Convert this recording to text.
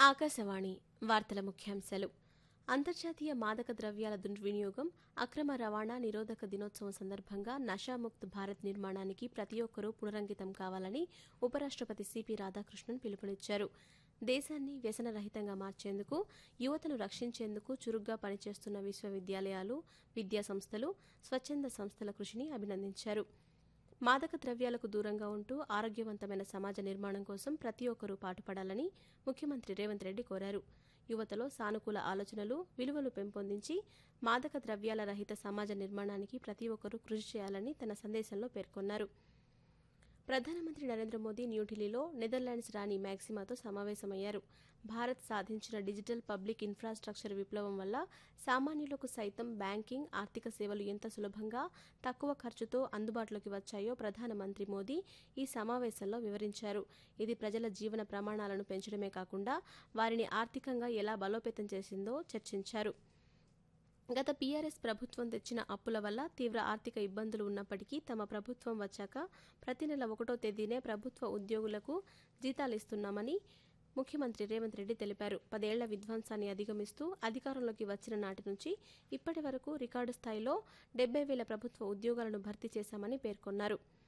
ఆకాశవాణి వార్తల ముఖ్యాంశాలు అంతర్జాతీయ మాదక ద్రవ్యాల దుర్వినియోగం అక్రమ రవాణా నిరోధక దినోత్సవం సందర్భంగా నషాముక్త్ భారత్ నిర్మాణానికి ప్రతి ఒక్కరూ పునరంకితం కావాలని ఉపరాష్ట్రపతి సిపి రాధాకృష్ణన్ పిలుపునిచ్చారు దేశాన్ని వ్యసనరహితంగా మార్చేందుకు యువతను రక్షించేందుకు చురుగ్గా పనిచేస్తున్న విశ్వవిద్యాలయాలు విద్యా సంస్థలు స్వచ్ఛంద సంస్థల కృషిని అభినందించారు మాదక ద్రవ్యాలకు దూరంగా ఉంటూ ఆరోగ్యవంతమైన సమాజ నిర్మాణం కోసం ప్రతి ఒక్కరూ పాటుపడాలని ముఖ్యమంత్రి రేవంత్ రెడ్డి కోరారు యువతలో సానుకూల ఆలోచనలు విలువలు పెంపొందించి మాదక ద్రవ్యాల రహిత సమాజ నిర్మాణానికి ప్రతి ఒక్కరూ కృషి చేయాలని తన సందేశంలో పేర్కొన్నారు ప్రధానమంత్రి నరేంద్ర మోదీ న్యూఢిల్లీలో నెదర్లాండ్స్ రాణి మ్యాక్సిమాతో సమావేశమయ్యారు భారత్ సాధించిన డిజిటల్ పబ్లిక్ ఇన్ఫ్రాస్ట్రక్చర్ విప్లవం వల్ల సామాన్యులకు సైతం బ్యాంకింగ్ ఆర్థిక సేవలు ఎంత సులభంగా తక్కువ ఖర్చుతో అందుబాటులోకి వచ్చాయో ప్రధానమంత్రి మోదీ ఈ సమావేశంలో వివరించారు ఇది ప్రజల జీవన ప్రమాణాలను పెంచడమే కాకుండా వారిని ఆర్థికంగా ఎలా బలోపేతం చేసిందో చర్చించారు గత పీఆర్ఎస్ ప్రభుత్వం తెచ్చిన అప్పుల వల్ల తీవ్ర ఆర్థిక ఇబ్బందులు ఉన్నప్పటికీ తమ ప్రభుత్వం వచ్చాక ప్రతి నెల ఒకటో తేదీనే ప్రభుత్వ ఉద్యోగులకు జీతాలు ఇస్తున్నామని ముఖ్యమంత్రి రేవంత్ రెడ్డి తెలిపారు పదేళ్ల విధ్వంసాన్ని అధిగమిస్తూ అధికారంలోకి వచ్చిన నాటి నుంచి ఇప్పటి వరకు రికార్డు స్థాయిలో డెబ్బై వేల ప్రభుత్వ ఉద్యోగాలను భర్తీ చేశామని పేర్కొన్నారు